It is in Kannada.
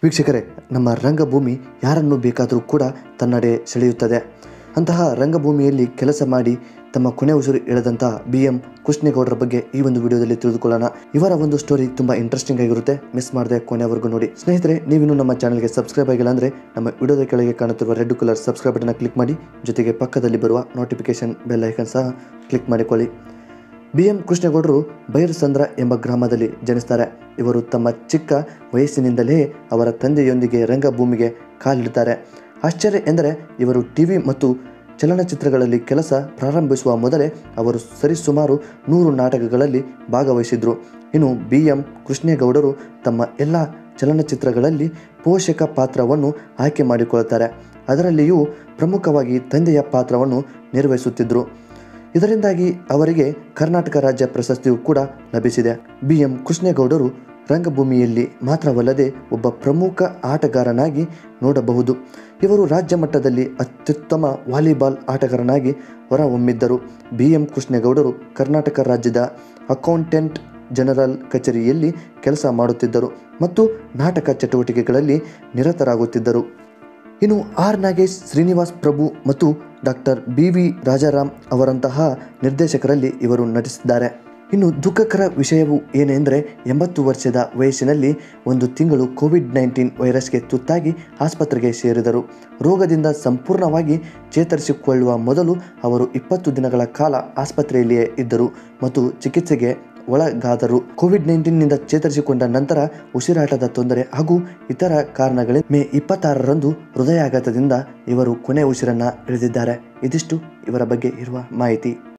ವೀಕ್ಷಕರೇ ನಮ್ಮ ರಂಗಭೂಮಿ ಯಾರನ್ನು ಬೇಕಾದರೂ ಕೂಡ ತನ್ನಡೆ ಸೆಳೆಯುತ್ತದೆ ಅಂತಹ ರಂಗಭೂಮಿಯಲ್ಲಿ ಕೆಲಸ ಮಾಡಿ ತಮ್ಮ ಕೊನೆ ಉಸಿರು ಎಳೆದಂತಹ ಬಿ ಎಂ ಕೃಷ್ಣೇಗೌಡರ ಬಗ್ಗೆ ಈ ಒಂದು ವಿಡಿಯೋದಲ್ಲಿ ತಿಳಿದುಕೊಳ್ಳೋಣ ಇವರ ಒಂದು ಸ್ಟೋರಿ ತುಂಬಾ ಇಂಟ್ರೆಸ್ಟಿಂಗ್ ಆಗಿರುತ್ತೆ ಮಿಸ್ ಮಾಡದೆ ಕೊನೆವರೆಗೂ ನೋಡಿ ಸ್ನೇಹಿತರೆ ನೀವಿನ್ನೂ ನಮ್ಮ ಚಾನಲ್ಗೆ ಸಬ್ಸ್ಕ್ರೈಬ್ ಆಗಿಲ್ಲ ಅಂದರೆ ನಮ್ಮ ವಿಡಿಯೋದ ಕೆಳಗೆ ಕಾಣುತ್ತಿರುವ red colour subscribe button click ಮಾಡಿ ಜೊತೆಗೆ ಪಕ್ಕದಲ್ಲಿ ಬರುವ ನೋಟಿಫಿಕೇಶನ್ ಬೆಲ್ ಐಕನ್ ಸಹ ಕ್ಲಿಕ್ ಮಾಡಿಕೊಳ್ಳಿ ಬಿ ಎಂ ಕೃಷ್ಣೇಗೌಡರು ಬೈರಸಂದ್ರ ಎಂಬ ಗ್ರಾಮದಲ್ಲಿ ಜನಿಸ್ತಾರೆ ಇವರು ತಮ್ಮ ಚಿಕ್ಕ ವಯಸ್ಸಿನಿಂದಲೇ ಅವರ ತಂದೆಯೊಂದಿಗೆ ರಂಗಭೂಮಿಗೆ ಕಾಲಿಡುತ್ತಾರೆ ಆಶ್ಚರ್ಯ ಎಂದರೆ ಇವರು ಟಿವಿ ಮತ್ತು ಚಲನಚಿತ್ರಗಳಲ್ಲಿ ಕೆಲಸ ಪ್ರಾರಂಭಿಸುವ ಮೊದಲೇ ಅವರು ಸರಿಸುಮಾರು ನೂರು ನಾಟಕಗಳಲ್ಲಿ ಭಾಗವಹಿಸಿದ್ರು ಇನ್ನು ಬಿ ಎಂ ಕೃಷ್ಣೇಗೌಡರು ತಮ್ಮ ಎಲ್ಲ ಚಲನಚಿತ್ರಗಳಲ್ಲಿ ಪೋಷಕ ಪಾತ್ರವನ್ನು ಆಯ್ಕೆ ಮಾಡಿಕೊಳ್ಳುತ್ತಾರೆ ಅದರಲ್ಲಿಯೂ ಪ್ರಮುಖವಾಗಿ ತಂದೆಯ ಪಾತ್ರವನ್ನು ನಿರ್ವಹಿಸುತ್ತಿದ್ದರು ಇದರಿಂದಾಗಿ ಅವರಿಗೆ ಕರ್ನಾಟಕ ರಾಜ್ಯ ಪ್ರಶಸ್ತಿಯೂ ಕೂಡ ಲಭಿಸಿದೆ ಬಿ ಎಂ ಕೃಷ್ಣೇಗೌಡರು ರಂಗಭೂಮಿಯಲ್ಲಿ ಮಾತ್ರವಲ್ಲದೆ ಒಬ್ಬ ಪ್ರಮುಖ ಆಟಗಾರನಾಗಿ ನೋಡಬಹುದು ಇವರು ರಾಜ್ಯ ಮಟ್ಟದಲ್ಲಿ ಅತ್ಯುತ್ತಮ ವಾಲಿಬಾಲ್ ಆಟಗಾರನಾಗಿ ಹೊರಹೊಮ್ಮಿದ್ದರು ಬಿ ಎಂ ಕೃಷ್ಣೇಗೌಡರು ಕರ್ನಾಟಕ ರಾಜ್ಯದ ಅಕೌಂಟೆಂಟ್ ಜನರಲ್ ಕಚೇರಿಯಲ್ಲಿ ಕೆಲಸ ಮಾಡುತ್ತಿದ್ದರು ಮತ್ತು ನಾಟಕ ಚಟುವಟಿಕೆಗಳಲ್ಲಿ ನಿರತರಾಗುತ್ತಿದ್ದರು ಇನ್ನು ಆರ್ ನಾಗೇಶ್ ಶ್ರೀನಿವಾಸ್ ಪ್ರಭು ಮತ್ತು ಡಾಕ್ಟರ್ ಬಿ ವಿ ರಾಜಾರಾಮ್ ಅವರಂತಹ ನಿರ್ದೇಶಕರಲ್ಲಿ ಇವರು ನಟಿಸಿದ್ದಾರೆ ಇನ್ನು ದುಃಖಕರ ವಿಷಯವು ಏನೆಂದರೆ ಎಂಬತ್ತು ವರ್ಷದ ವಯಸ್ಸಿನಲ್ಲಿ ಒಂದು ತಿಂಗಳು ಕೋವಿಡ್ ನೈನ್ಟೀನ್ ವೈರಸ್ಗೆ ತುತ್ತಾಗಿ ಆಸ್ಪತ್ರೆಗೆ ಸೇರಿದರು ರೋಗದಿಂದ ಸಂಪೂರ್ಣವಾಗಿ ಚೇತರಿಸಿಕೊಳ್ಳುವ ಮೊದಲು ಅವರು ಇಪ್ಪತ್ತು ದಿನಗಳ ಕಾಲ ಆಸ್ಪತ್ರೆಯಲ್ಲಿಯೇ ಇದ್ದರು ಮತ್ತು ಚಿಕಿತ್ಸೆಗೆ ಒಳಗಾದರು ಕೋವಿಡ್ ನೈನ್ಟೀನ್ನಿಂದ ಚೇತರಿಸಿಕೊಂಡ ನಂತರ ಉಸಿರಾಟದ ತೊಂದರೆ ಹಾಗೂ ಇತರ ಕಾರಣಗಳಿಂದ ಮೇ ಇಪ್ಪತ್ತಾರರಂದು ಹೃದಯಾಘಾತದಿಂದ ಇವರು ಕೊನೆ ಉಸಿರನ್ನ ಎಳೆದಿದ್ದಾರೆ ಇದಿಷ್ಟು ಇವರ ಬಗ್ಗೆ ಇರುವ ಮಾಹಿತಿ